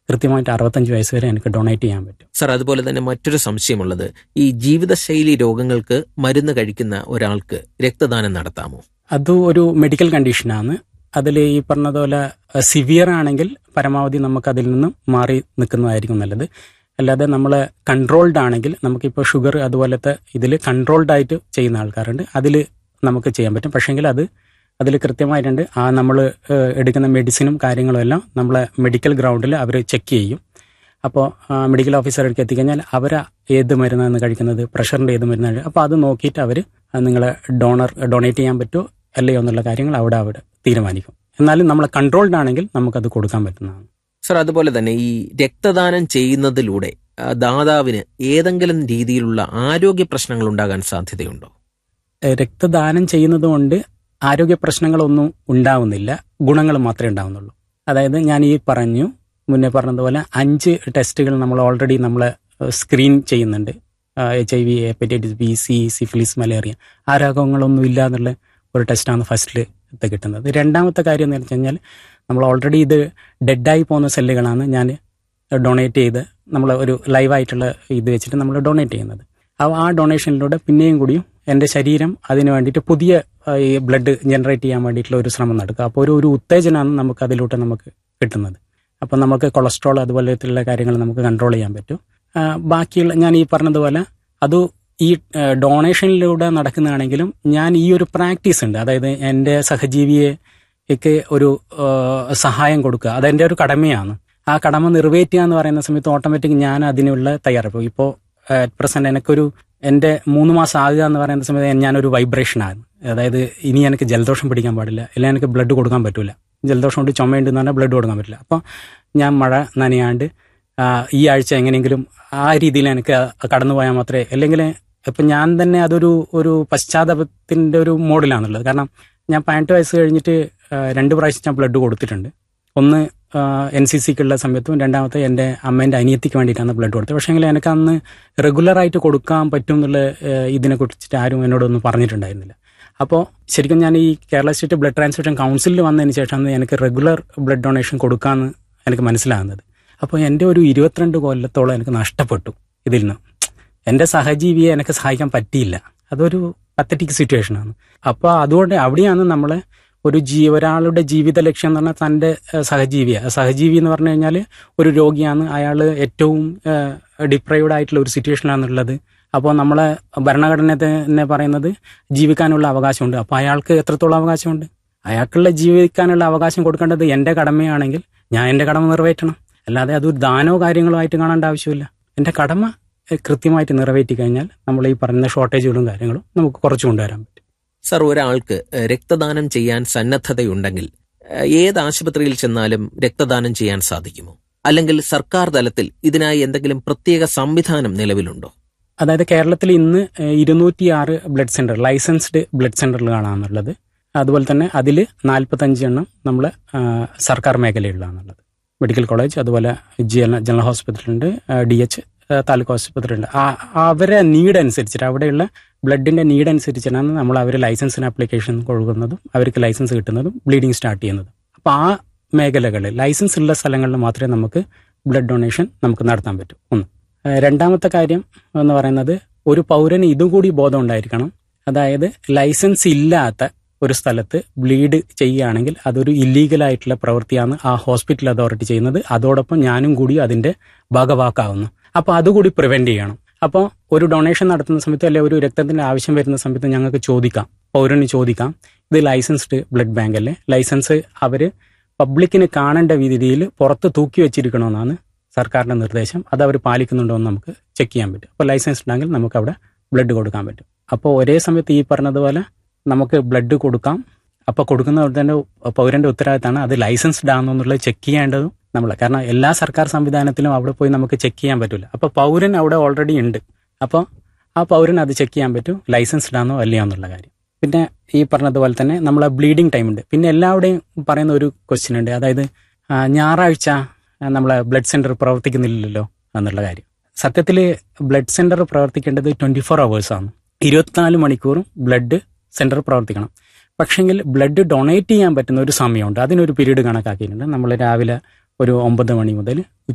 കൃത്യമായിട്ട് അറുപത്തഞ്ച് വയസ്സ് വരെ എനിക്ക് ഡൊണേറ്റ് ചെയ്യാൻ പറ്റും സർ അതുപോലെ തന്നെ മറ്റൊരു സംശയമുള്ളത് ഈ ജീവിതശൈലി രോഗങ്ങൾക്ക് മരുന്ന് കഴിക്കുന്ന ഒരാൾക്ക് രക്തദാനം നടത്താമോ അത് ഒരു മെഡിക്കൽ കണ്ടീഷനാണ് അതിൽ ഈ പറഞ്ഞതുപോലെ സിവിയർ ആണെങ്കിൽ പരമാവധി നമുക്ക് അതിൽ നിന്നും മാറി നിൽക്കുന്നതായിരിക്കും നല്ലത് അല്ലാതെ നമ്മൾ കൺട്രോൾഡ് ആണെങ്കിൽ നമുക്കിപ്പോൾ ഷുഗർ അതുപോലത്തെ ഇതിൽ കൺട്രോൾഡ് ആയിട്ട് ചെയ്യുന്ന ആൾക്കാരുണ്ട് അതിൽ നമുക്ക് ചെയ്യാൻ പറ്റും പക്ഷേങ്കിൽ അത് അതിൽ കൃത്യമായിട്ടുണ്ട് ആ നമ്മൾ എടുക്കുന്ന മെഡിസിനും കാര്യങ്ങളും എല്ലാം നമ്മളെ മെഡിക്കൽ ഗ്രൗണ്ടിൽ അവർ ചെക്ക് ചെയ്യും അപ്പോൾ മെഡിക്കൽ ഓഫീസർക്ക് എത്തിക്കഴിഞ്ഞാൽ അവർ ഏത് മരുന്നാണ് കഴിക്കുന്നത് പ്രഷറിൻ്റെ ഏത് മരുന്നാണ് അപ്പോൾ അത് നോക്കിയിട്ട് അവർ നിങ്ങളെ ഡോണർ ഡൊണേറ്റ് ചെയ്യാൻ പറ്റുമോ അല്ലയോ എന്നുള്ള കാര്യങ്ങൾ അവിടെ അവിടെ തീരുമാനിക്കും എന്നാലും നമ്മൾ കൺട്രോൾഡ് ആണെങ്കിൽ നമുക്കത് കൊടുക്കാൻ പറ്റുന്നതാണ് സർ അതുപോലെ തന്നെ ഈ രക്തദാനം ചെയ്യുന്നതിലൂടെ ആ, ദാതാവിന് ഏതെങ്കിലും രീതിയിലുള്ള ആരോഗ്യ പ്രശ്നങ്ങൾ ഉണ്ടാകാൻ സാധ്യതയുണ്ടോ ഏഹ് രക്തദാനം ചെയ്യുന്നത് കൊണ്ട് ആരോഗ്യ പ്രശ്നങ്ങളൊന്നും ഉണ്ടാവുന്നില്ല ഗുണങ്ങൾ മാത്രമേ ഉണ്ടാവുന്നുള്ളൂ അതായത് ഞാൻ ഈ പറഞ്ഞു മുന്നേ പറഞ്ഞതുപോലെ അഞ്ച് ടെസ്റ്റുകൾ നമ്മൾ ഓൾറെഡി നമ്മൾ സ്ക്രീൻ ചെയ്യുന്നുണ്ട് H I V hepatitis B C syphilis malaria ആ രോഗങ്ങളൊന്നും ഇല്ല എന്നുള്ള ഒരു ടെസ്റ്റാണ് ഫസ്റ്റിൽ കിട്ടുന്നത് രണ്ടാമത്തെ കാര്യം എന്ന് വെച്ച് കഴിഞ്ഞാൽ നമ്മൾ ഓൾറെഡി ഇത് ഡെഡായി പോകുന്ന സെല്ലുകളാണ് ഞാൻ ഡൊണേറ്റ് ചെയ്ത് നമ്മൾ ഒരു ലൈവായിട്ടുള്ള ഇത് വെച്ചിട്ട് നമ്മൾ ഡൊണേറ്റ് ചെയ്യുന്നത് അപ്പോൾ ആ ഡൊണേഷനിലൂടെ പിന്നെയും കൂടിയും എൻ്റെ ശരീരം അതിന് വേണ്ടിയിട്ട് പുതിയ ആ, ഈ ബ്ലഡ് ജനറേറ്റ് ചെയ്യാൻ വേണ്ടിയിട്ടുള്ള ഒരു ശ്രമം നടക്കുക അപ്പോൾ ഒരു ഒരു ഉത്തേജനമാണ് നമുക്ക് അതിലൂടെ നമുക്ക് കിട്ടുന്നത് അപ്പം നമുക്ക് കൊളസ്ട്രോൾ അതുപോലത്തുള്ള കാര്യങ്ങൾ നമുക്ക് കൺട്രോൾ ചെയ്യാൻ പറ്റും ആ, ബാക്കിയുള്ള ഞാൻ ഈ പറഞ്ഞതുപോലെ അത് ഈ ഡൊണേഷനിലൂടെ നടക്കുന്നതാണെങ്കിലും ഞാൻ ഈ ഒരു പ്രാക്ടീസ് ഉണ്ട് അതായത് എൻ്റെ സഹജീവിയെ ഒക്കെ ഒരു ആ, സഹായം കൊടുക്കുക അതെൻ്റെ ഒരു കടമയാണ് ആ കടമ നിറവേറ്റുക എന്ന് പറയുന്ന സമയത്ത് ഓട്ടോമാറ്റിക് ഞാൻ അതിനുള്ള തയ്യാറെടുപ്പ് ഇപ്പോൾ അറ്റ് പ്രസന്റ് എനിക്കൊരു എൻ്റെ മൂന്ന് മാസം ആകുക എന്ന് പറയുന്ന സമയത്ത് ഞാനൊരു വൈബ്രേഷനാണ് അതായത് ഇനി എനിക്ക് ജലദോഷം പിടിക്കാൻ പാടില്ല അല്ലെങ്കിൽ എനിക്ക് ബ്ലഡ് കൊടുക്കാൻ പറ്റില്ല ജലദോഷം കൊണ്ട് ചുമയുണ്ട് എന്ന് പറഞ്ഞാൽ ബ്ലഡ് കൊടുക്കാൻ പറ്റില്ല അപ്പോൾ ഞാൻ മഴ നനയാണ്ട് ആ, ഈ ആഴ്ച എങ്ങനെയെങ്കിലും ആ രീതിയിൽ എനിക്ക് കടന്നു പോയാൽ മാത്രമേ അല്ലെങ്കിൽ ഇപ്പം ഞാൻ തന്നെ അതൊരു ഒരു പശ്ചാത്തലത്തിൻ്റെ ഒരു മോഡിലാണുള്ളത് കാരണം ഞാൻ പതിനെട്ട് വയസ്സ് കഴിഞ്ഞിട്ട് ആ, രണ്ട് പ്രാവശ്യം ഞാൻ ബ്ലഡ് കൊടുത്തിട്ടുണ്ട് ഒന്ന് എൻ സി സിക്കുള്ള സമയത്തും രണ്ടാമത്തെ എൻ്റെ അമ്മേൻ്റെ അനിയത്തിക്ക് വേണ്ടിയിട്ടാണ് ബ്ലഡ് കൊടുത്തത് പക്ഷേ എനിക്ക് അന്ന് റെഗുലറായിട്ട് കൊടുക്കാൻ പറ്റും എന്നുള്ള ഏഹ്, ഇതിനെ കുറിച്ചിട്ട് ആരും എന്നോടൊന്നും പറഞ്ഞിട്ടുണ്ടായിരുന്നില്ല അപ്പോൾ ശരിക്കും ഞാൻ ഈ കേരള സ്റ്റേറ്റ് ബ്ലഡ് ട്രാൻസ്ഫ്യൂഷൻ കൗൺസിലിൽ വന്നതിന് ശേഷമാണ് എനിക്ക് റെഗുലർ ബ്ലഡ് ഡൊണേഷൻ കൊടുക്കാമെന്ന് എനിക്ക് മനസ്സിലാകുന്നത് അപ്പോൾ എൻ്റെ ഒരു ഇരുപത്തിരണ്ട് കൊല്ലത്തോളം എനിക്ക് നഷ്ടപ്പെട്ടു ഇതിൽ നിന്ന് എൻ്റെ സഹജീവിയെ എനിക്ക് സഹായിക്കാൻ പറ്റിയില്ല അതൊരു പത്തറ്റിക് സിറ്റുവേഷനാണ് അപ്പോൾ അതുകൊണ്ട് അവിടെയാണ് നമ്മൾ ഒരു ജീ ഒരാളുടെ ജീവിത ലക്ഷ്യം എന്ന് പറഞ്ഞാൽ തൻ്റെ ഏഹ്, സഹജീവിയാണ് സഹജീവി എന്ന് പറഞ്ഞു കഴിഞ്ഞാൽ ഒരു രോഗിയാണ് അയാൾ ഏറ്റവും ഡിപ്രൈവ്ഡ് ആയിട്ടുള്ള ഒരു സിറ്റുവേഷനിലാണുള്ളത് അപ്പോൾ നമ്മളെ ഭരണഘടന തന്നെ പറയുന്നത് ജീവിക്കാനുള്ള അവകാശമുണ്ട് അപ്പോൾ അയാൾക്ക് എത്രത്തോളം അവകാശമുണ്ട് അയാൾക്കുള്ള ജീവിക്കാനുള്ള അവകാശം കൊടുക്കേണ്ടത് എൻ്റെ കടമയാണെങ്കിൽ ഞാൻ എൻ്റെ കടമ നിറവേറ്റണം അല്ലാതെ അതൊരു ദാനോ കാര്യങ്ങളോ ആയിട്ട് കാണേണ്ട ആവശ്യമില്ല എൻ്റെ കടമ ഏഹ്, കൃത്യമായിട്ട് നിറവേറ്റി കഴിഞ്ഞാൽ നമ്മൾ ഈ പറയുന്ന ഷോർട്ടേജുകളും കാര്യങ്ങളും നമുക്ക് കുറച്ച് കൊണ്ടുവരാൻ പറ്റും സർ ഒരാൾക്ക് ഏഹ്, രക്തദാനം ചെയ്യാൻ സന്നദ്ധതയുണ്ടെങ്കിൽ ഏഹ്, ഏത് ആശുപത്രിയിൽ ചെന്നാലും രക്തദാനം ചെയ്യാൻ സാധിക്കുമോ അല്ലെങ്കിൽ സർക്കാർ തലത്തിൽ ഇതിനായി എന്തെങ്കിലും പ്രത്യേക സംവിധാനം നിലവിലുണ്ടോ അതായത് കേരളത്തിൽ ഇന്ന് ഇരുന്നൂറ്റി ആറ് ബ്ലഡ് സെന്റർ ലൈസൻസ്ഡ് ബ്ലഡ് സെന്ററുകളാണെന്നുള്ളത് അതുപോലെ തന്നെ അതിൽ നാൽപ്പത്തഞ്ച് എണ്ണം നമ്മൾ സർക്കാർ മേഖലയിലാണുള്ളത് മെഡിക്കൽ കോളേജ് അതുപോലെ ജന- ജനറൽ ഹോസ്പിറ്റലുണ്ട് ഡി എച്ച് താലൂക്ക് ആശുപത്രിയുണ്ട് ആ അവരെ നീഡ് അനുസരിച്ചിട്ട് അവിടെയുള്ള ബ്ലഡിന്റെ നീഡ് അനുസരിച്ചിട്ടാണ് നമ്മൾ അവർ ലൈസൻസിന് ആപ്ലിക്കേഷൻ കൊടുക്കുന്നതും അവർക്ക് ലൈസൻസ് കിട്ടുന്നതും ബ്ലീഡിങ് സ്റ്റാർട്ട് ചെയ്യുന്നതും അപ്പോൾ ആ മേഖലകളിൽ ലൈസൻസ് ഉള്ള സ്ഥലങ്ങളിൽ മാത്രമേ നമുക്ക് ബ്ലഡ് ഡൊണേഷൻ നമുക്ക് നടത്താൻ പറ്റൂ ഒന്ന് ഏഹ് രണ്ടാമത്തെ കാര്യം എന്ന് പറയുന്നത് ഒരു പൗരന് ഇതും കൂടി ബോധം ഉണ്ടായിരിക്കണം അതായത് ലൈസൻസ് ഇല്ലാത്ത ഒരു സ്ഥലത്ത് ബ്ലീഡ് ചെയ്യുകയാണെങ്കിൽ അതൊരു ഇല്ലീഗൽ ആയിട്ടുള്ള പ്രവൃത്തിയാണ് ആ ഹോസ്പിറ്റൽ അതോറിറ്റി ചെയ്യുന്നത് അതോടൊപ്പം ഞാനും കൂടി അതിന്റെ ഭാഗവാക്കാവുന്നു അപ്പോൾ അതുകൂടി പ്രിവെന്റ് ചെയ്യണം അപ്പോൾ ഒരു ഡൊണേഷൻ നടത്തുന്ന സമയത്ത് അല്ലെങ്കിൽ ഒരു രക്തത്തിന്റെ ആവശ്യം വരുന്ന സമയത്ത് ഞങ്ങൾക്ക് ചോദിക്കാം പൗരന് ചോദിക്കാം ഇത് ലൈസൻസ്ഡ് ബ്ലഡ് ബാങ്ക് അല്ലേ ലൈസൻസ് അവര് പബ്ലിക്കിന് കാണേണ്ട രീതിയിൽ പുറത്ത് തൂക്കി വെച്ചിരിക്കണമെന്നാണ് സർക്കാരിന്റെ നിർദ്ദേശം അത് അവർ പാലിക്കുന്നുണ്ടോ എന്ന് നമുക്ക് ചെക്ക് ചെയ്യാൻ പറ്റും അപ്പോൾ ലൈസൻസ് ഉണ്ടെങ്കിൽ നമുക്ക് അവിടെ ബ്ലഡ് കൊടുക്കാൻ പറ്റും അപ്പോൾ ഒരേ സമയത്ത് ഈ പറഞ്ഞതുപോലെ നമുക്ക് ബ്ലഡ് കൊടുക്കാം അപ്പോൾ കൊടുക്കുന്നവരുടെ പൗരന്റെ ഉത്തരവാദിത്തമാണ് അത് ലൈസൻസ്ഡ് ആണോ എന്നുള്ളത് ചെക്ക് ചെയ്യേണ്ടതും നമ്മൾ കാരണം എല്ലാ സർക്കാർ സംവിധാനത്തിലും അവിടെ പോയി നമുക്ക് ചെക്ക് ചെയ്യാൻ പറ്റില്ല അപ്പോൾ പൗരൻ അവിടെ ഓൾറെഡി ഉണ്ട് അപ്പോൾ ആ പൗരൻ അത് ചെക്ക് ചെയ്യാൻ പറ്റും ലൈസൻസ്ഡ് ആണോ അല്ലയോ എന്നുള്ള കാര്യം പിന്നെ ഈ പറഞ്ഞതുപോലെ തന്നെ നമ്മളെ ബ്ലീഡിങ് ടൈം ഉണ്ട് പിന്നെ എല്ലാവരുടെയും പറയുന്ന ഒരു ക്വസ്റ്റ്യൻ ഉണ്ട് അതായത് ആ, ഞായറാഴ്ച ആ, നമ്മളെ ബ്ലഡ് സെന്റർ പ്രവർത്തിക്കുന്നില്ലല്ലോ എന്നുള്ള കാര്യം സത്യത്തിൽ ബ്ലഡ് സെന്റർ പ്രവർത്തിക്കേണ്ടത് ട്വന്റി ഫോർ ആണ് ഇരുപത്തിനാല് മണിക്കൂറും ബ്ലഡ് സെന്റർ പ്രവർത്തിക്കണം പക്ഷെങ്കിൽ ബ്ലഡ് ഡൊണേറ്റ് ചെയ്യാൻ പറ്റുന്ന ഒരു സമയമുണ്ട് അതിനൊരു പീരീഡ് കണക്കാക്കിയിട്ടുണ്ട് നമ്മൾ രാവിലെ ഒരു ഒമ്പത് മണി മുതൽ